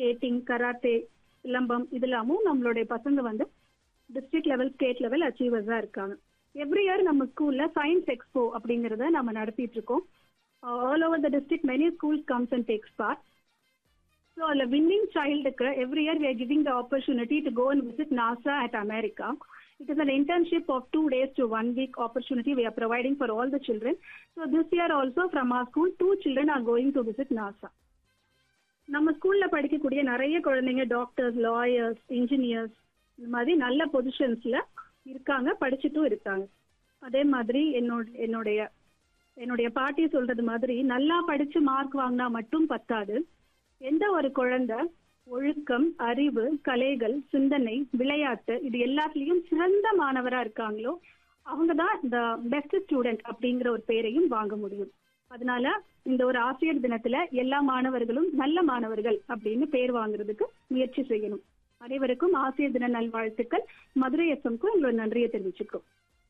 Skating karate silambam இதெல்லாமும் நம்மளுடைய பசங்க வந்து டிஸ்ட்ரிக்ட் லெவல் ஸ்டேட் லெவல் அச்சீவர்ஸா இருக்காங்க எவ்ரி இயர் நம்ம ஸ்கூல்ல சயின்ஸ் எக்ஸ்போ அப்படிங்கறத நம்ம நடத்திட்டு இருக்கோம் all over the district many schools comes and takes part so அதில் வின்னிங் சைல்டுக்கு every year we are giving the opportunity to go and visit NASA at America It is an internship of two days to one week opportunity we are providing for all the children. So this year also from our school, two children are going to visit NASA. நம்ம ஸ்கூல்ல படிக்கக்கூடிய நிறைய குழந்தைங்க doctors lawyers engineers இந்த மாதிரி நல்ல பொசிஷன்ஸ்ல இருக்காங்க படிச்சுட்டும் இருக்காங்க அதே மாதிரி என்னோட என்னுடைய என்னுடைய பாட்டி சொல்றது மாதிரி நல்லா படிச்சு மார்க் வாங்கினா மட்டும் பத்தாது எந்த ஒரு குழந்தை ஒழுக்கம் அறிவு கலைகள் சிந்தனை விளையாட்டு இது எல்லாத்துலயும் சிறந்த மாணவரா இருக்காங்களோ அவங்க தான் இந்த பெஸ்ட் ஸ்டூடெண்ட் அப்படிங்கிற ஒரு பேரையும் வாங்க முடியும் அதனால இந்த ஒரு ஆசிரியர் தினத்துல எல்லா மாணவர்களும் நல்ல மாணவர்கள் அப்படின்னு பேர் வாங்குறதுக்கு முயற்சி செய்யணும் அனைவருக்கும் ஆசிரியர் தின நல்வாழ்த்துக்கள் மதுரை எஃப்எம்க்கும் எங்களோட நன்றியை தெரிவிச்சுக்கிறோம்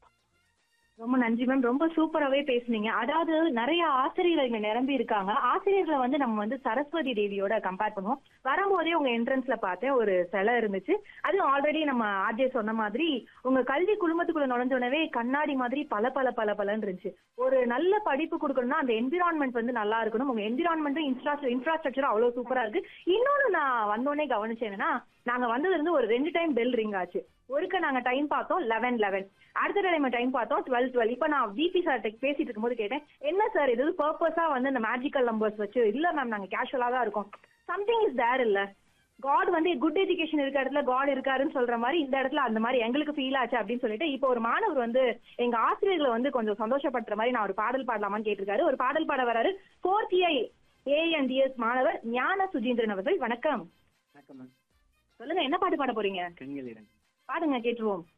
ரொம்ப நன்றி மேம் ரொம்ப சூப்பராகவே பேசுனீங்க அதாவது நிறைய ஆசிரியர்கள் இங்க நிரம்பி இருக்காங்க ஆசிரியர்களை வந்து நம்ம வந்து சரஸ்வதி தேவியோட கம்பேர் பண்ணுவோம் வரும்போதே உங்க என்ட்ரன்ஸ்ல பார்த்தேன் ஒரு சிலை இருந்துச்சு அது ஆல்ரெடி நம்ம ஆர்ஜே சொன்ன மாதிரி உங்க கல்வி குழுமத்துக்குள்ள நுழைஞ்ச உடனே கண்ணாடி மாதிரி பல பல பல பலன்னு இருந்துச்சு ஒரு நல்ல படிப்பு கொடுக்கணும்னா அந்த என்விரான்மெண்ட் வந்து நல்லா இருக்கணும் உங்க என்விரான்மெண்ட்டும் இன்ஃப்ரா இன்ஃப்ராஸ்ட்ரக்சரும் அவ்வளவு சூப்பரா இருக்கு இன்னொன்னு நான் வந்தோடனே கவனிச்சேன் என்னன்னா நாங்க வந்ததுல இருந்து ஒரு ரெண்டு டைம் பெல் ரிங் ஆச்சு ஒருக்க நாங்க டைம் பார்த்தோம் லெவன் லெவன் அடுத்த டைம் டைம் பார்த்தோம் டுவெல் டுவெல் இப்போ நான் விபி சார் பேசிட்டு இருக்கும்போது கேட்டேன் என்ன சார் இது பர்பஸா வந்து இந்த மேஜிக்கல் நம்பர்ஸ் வச்சு இல்ல மேம் நாங்க கேஷுவலா தான் இருக்கோம் சம்திங் இஸ் தேர் இல்ல காட் வந்து குட் எஜுகேஷன் இருக்க இடத்துல காட் இருக்காருன்னு சொல்ற மாதிரி இந்த இடத்துல அந்த மாதிரி எங்களுக்கு ஃபீல் ஆச்சு அப்படின்னு சொல்லிட்டு இப்போ ஒரு மாணவர் வந்து எங்க ஆசிரியர்களை வந்து கொஞ்சம் சந்தோஷப்படுற மாதிரி நான் ஒரு பாடல் பாடலாமான்னு கேட்டிருக்காரு ஒரு பாடல் பாட வராரு ஃபோர்த் ஏ ஏஎன்டிஎஸ் மாணவர் ஞான சுஜீந்திரன் அவர்கள் வணக்கம் வணக்கம் மேம் சொல்லுங்க என்ன பாட்டு பாட போறீங்க கண்கள் இரண்டு பாடுங்க கேட்டுருவோம்